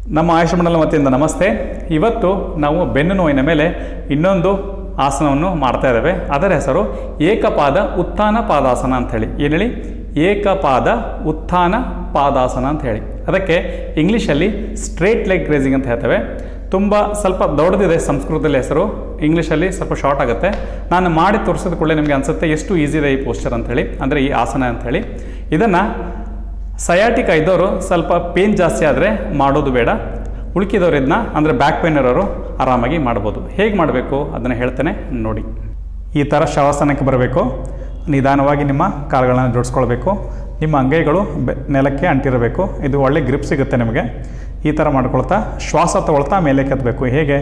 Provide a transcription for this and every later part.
ನಮ್ಮ ಆಯುಷ್ ಮಂಡಲ ವತಿಯಿಂದ ನಮಸ್ತೆ ಇವತ್ತು ನಾವು ಬೆನ್ನು ನೋವಿನ ಮೇಲೆ ಇನ್ನೊಂದು ಆಸನವನ್ನು ಮಾಡ್ತಾ ಇದ್ದೇವೆ ಅದರ ಹೆಸರು ಏಕಪಾದ ಉತ್ಥಾನ ಪಾದಾಸನ ಅಂತ ಹೇಳಿ ಏನು ಹೇಳಿ ಏಕಪಾದ ಉತ್ಥಾನ ಪಾದಾಸನ ಅಂತ ಹೇಳಿ ಅದಕ್ಕೆ ಇಂಗ್ಲೀಷಲ್ಲಿ ಸ್ಟ್ರೇಟ್ ಲೆಗ್ ರೇಸಿಂಗ್ ಅಂತ ಹೇಳ್ತೇವೆ ತುಂಬ ಸ್ವಲ್ಪ ದೊಡ್ಡದಿದೆ ಸಂಸ್ಕೃತದಲ್ಲಿ ಹೆಸರು ಇಂಗ್ಲೀಷಲ್ಲಿ ಸ್ವಲ್ಪ ಶಾರ್ಟ್ ಆಗುತ್ತೆ ನಾನು ಮಾಡಿ ತೋರಿಸಿದ ಕೂಡಲೇ ನಿಮಗೆ ಅನಿಸುತ್ತೆ ಎಷ್ಟು ಈಸಿ ಇದೆ ಈ ಪೋಸ್ಚರ್ ಅಂಥೇಳಿ ಅಂದರೆ ಈ ಆಸನ ಅಂಥೇಳಿ ಇದನ್ನು ಸಯಾಟಿಕ್ ಇದ್ದವರು ಸ್ವಲ್ಪ ಪೇನ್ ಜಾಸ್ತಿ ಆದರೆ ಮಾಡೋದು ಬೇಡ ಉಳ್ಕಿದವರು ಇದನ್ನ ಅಂದರೆ ಬ್ಯಾಕ್ ಪೇನ್ ಇರೋರು ಆರಾಮಾಗಿ ಮಾಡ್ಬೋದು ಹೇಗೆ ಮಾಡಬೇಕು ಅದನ್ನು ಹೇಳ್ತೇನೆ ನೋಡಿ ಈ ಥರ ಶವಾಸನಕ್ಕೆ ಬರಬೇಕು ನಿಧಾನವಾಗಿ ನಿಮ್ಮ ಕಾಲುಗಳನ್ನು ಜೋಡಿಸ್ಕೊಳ್ಬೇಕು ನಿಮ್ಮ ಅಂಗೈಗಳು ಬೆ ನೆಲಕ್ಕೆ ಅಂಟಿರಬೇಕು ಇದು ಒಳ್ಳೆ ಗ್ರಿಪ್ ಸಿಗುತ್ತೆ ನಿಮಗೆ ಈ ಥರ ಮಾಡ್ಕೊಳ್ತಾ ಶ್ವಾಸ ತಗೊಳ್ತಾ ಮೇಲೆ ಕೆತ್ತಬೇಕು ಹೇಗೆ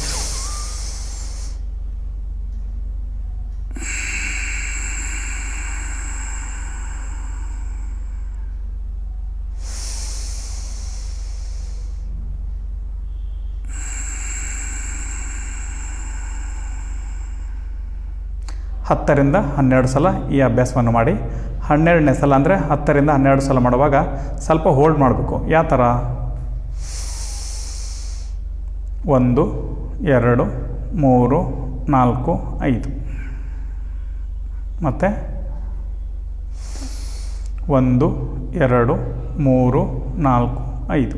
ಹತ್ತರಿಂದ ಹನ್ನೆರಡು ಸಲ ಈ ಅಭ್ಯಾಸವನ್ನು ಮಾಡಿ ಹನ್ನೆರಡನೇ ಸಲ ಅಂದರೆ ಹತ್ತರಿಂದ ಹನ್ನೆರಡು ಸಲ ಮಾಡುವಾಗ ಸ್ವಲ್ಪ ಹೋಲ್ಡ್ ಮಾಡಬೇಕು ಯಾವ ಥರ ಒಂದು ಎರಡು ಮೂರು ನಾಲ್ಕು ಐದು ಮತ್ತು ಒಂದು ಎರಡು ಮೂರು ನಾಲ್ಕು ಐದು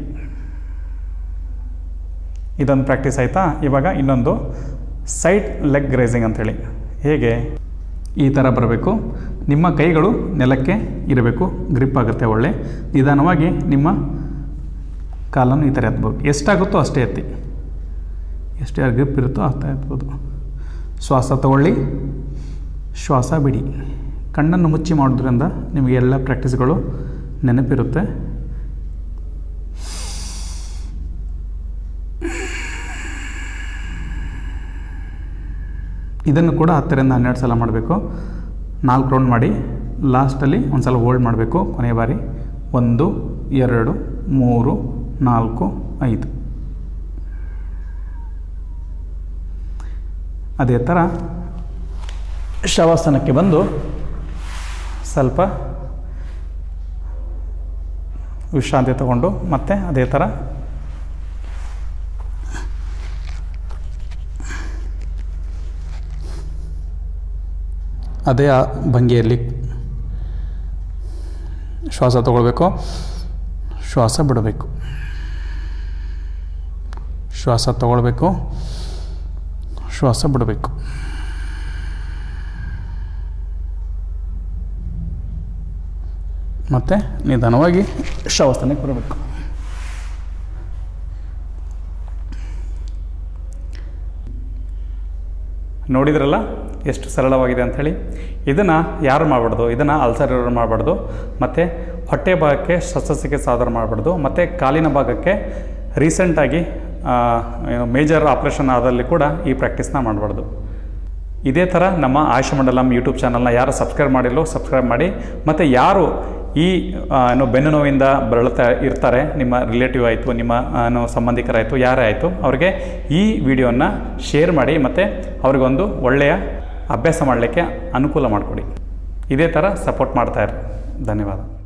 ಇದೊಂದು ಪ್ರಾಕ್ಟೀಸ್ ಆಯಿತಾ ಇವಾಗ ಇನ್ನೊಂದು ಸೈಡ್ ಲೆಗ್ ರೇಸಿಂಗ್ ಅಂಥೇಳಿ ಹೇಗೆ ಈ ಥರ ಬರಬೇಕು ನಿಮ್ಮ ಕೈಗಳು ನೆಲಕ್ಕೆ ಇರಬೇಕು ಗ್ರಿಪ್ ಆಗುತ್ತೆ ಒಳ್ಳೆ ನಿಧಾನವಾಗಿ ನಿಮ್ಮ ಕಾಲನ್ನು ಈ ಥರ ಎತ್ಬೋದು ಎಷ್ಟಾಗುತ್ತೋ ಅಷ್ಟೇ ಎತ್ತಿ ಎಷ್ಟು ಗ್ರಿಪ್ ಇರುತ್ತೋ ಅಷ್ಟೇ ಎತ್ಬೋದು ಶ್ವಾಸ ತಗೊಳ್ಳಿ ಶ್ವಾಸ ಬಿಡಿ ಕಣ್ಣನ್ನು ಮುಚ್ಚಿ ಮಾಡೋದ್ರಿಂದ ನಿಮಗೆ ಎಲ್ಲ ಪ್ರಾಕ್ಟೀಸ್ಗಳು ನೆನಪಿರುತ್ತೆ ಇದನ್ನು ಕೂಡ ಹತ್ತರಿಂದ ಹನ್ನೆರಡು ಸಲ ಮಾಡಬೇಕು ನಾಲ್ಕು ರೌಂಡ್ ಮಾಡಿ ಲಾಸ್ಟಲ್ಲಿ ಒಂದು ಸಲ ಹೋಲ್ಡ್ ಮಾಡಬೇಕು ಕೊನೆಯ ಬಾರಿ ಒಂದು ಎರಡು ಮೂರು ನಾಲ್ಕು ಐದು ಅದೇ ಥರ ಶವಾಸನಕ್ಕೆ ಬಂದು ಸ್ವಲ್ಪ ವಿಶ್ರಾಂತಿ ತಗೊಂಡು ಮತ್ತೆ ಅದೇ ಥರ ಅದೇ ಆ ಭಂಗಿಯಲ್ಲಿ ಶ್ವಾಸ ತಗೊಳ್ಬೇಕು ಶ್ವಾಸ ಬಿಡಬೇಕು ಶ್ವಾಸ ತಗೊಳ್ಬೇಕು ಶ್ವಾಸ ಬಿಡಬೇಕು ಮತ್ತು ನಿಧಾನವಾಗಿ ಶವಾಸನಕ್ಕೆ ಬರಬೇಕು ನೋಡಿದ್ರಲ್ಲ ಎಷ್ಟು ಸರಳವಾಗಿದೆ ಅಂಥೇಳಿ ಇದನ್ನು ಯಾರು ಮಾಡಬಾರ್ದು ಇದನ್ನು ಅಲ್ಸರ್ ಇರೋರು ಮಾಡಬಾರ್ದು ಮತ್ತು ಹೊಟ್ಟೆ ಭಾಗಕ್ಕೆ ಶಸ್ತ್ರಚಿಕಿತ್ಸೆ ಆಧಾರ ಮಾಡಬಾರ್ದು ಮತ್ತು ಕಾಲಿನ ಭಾಗಕ್ಕೆ ರೀಸೆಂಟಾಗಿ ಏನು ಮೇಜರ್ ಆಪ್ರೇಷನ್ ಆದಲ್ಲಿ ಕೂಡ ಈ ಪ್ರಾಕ್ಟೀಸ್ನ ಮಾಡಬಾರ್ದು ಇದೇ ಥರ ನಮ್ಮ ಆಯುಷ ಮಂಡಲಂ ಯೂಟ್ಯೂಬ್ ಚಾನಲ್ನ ಯಾರು ಸಬ್ಸ್ಕ್ರೈಬ್ ಮಾಡಿಲ್ಲೋ ಸಬ್ಸ್ಕ್ರೈಬ್ ಮಾಡಿ ಮತ್ತು ಯಾರು ಈ ಏನು ಬೆನ್ನು ನೋವಿಂದ ಬಳಲ್ತಾ ಇರ್ತಾರೆ ನಿಮ್ಮ ರಿಲೇಟಿವ್ ಆಯಿತು ನಿಮ್ಮ ಏನು ಸಂಬಂಧಿಕರಾಯಿತು ಯಾರೇ ಆಯಿತು ಅವ್ರಿಗೆ ಈ ವಿಡಿಯೋನ ಶೇರ್ ಮಾಡಿ ಮತ್ತು ಅವ್ರಿಗೊಂದು ಒಳ್ಳೆಯ ಅಭ್ಯಾಸ ಮಾಡಲಿಕ್ಕೆ ಅನುಕೂಲ ಮಾಡಿಕೊಡಿ ಇದೇ ಥರ ಸಪೋರ್ಟ್ ಮಾಡ್ತಾಯಿರಿ ಧನ್ಯವಾದ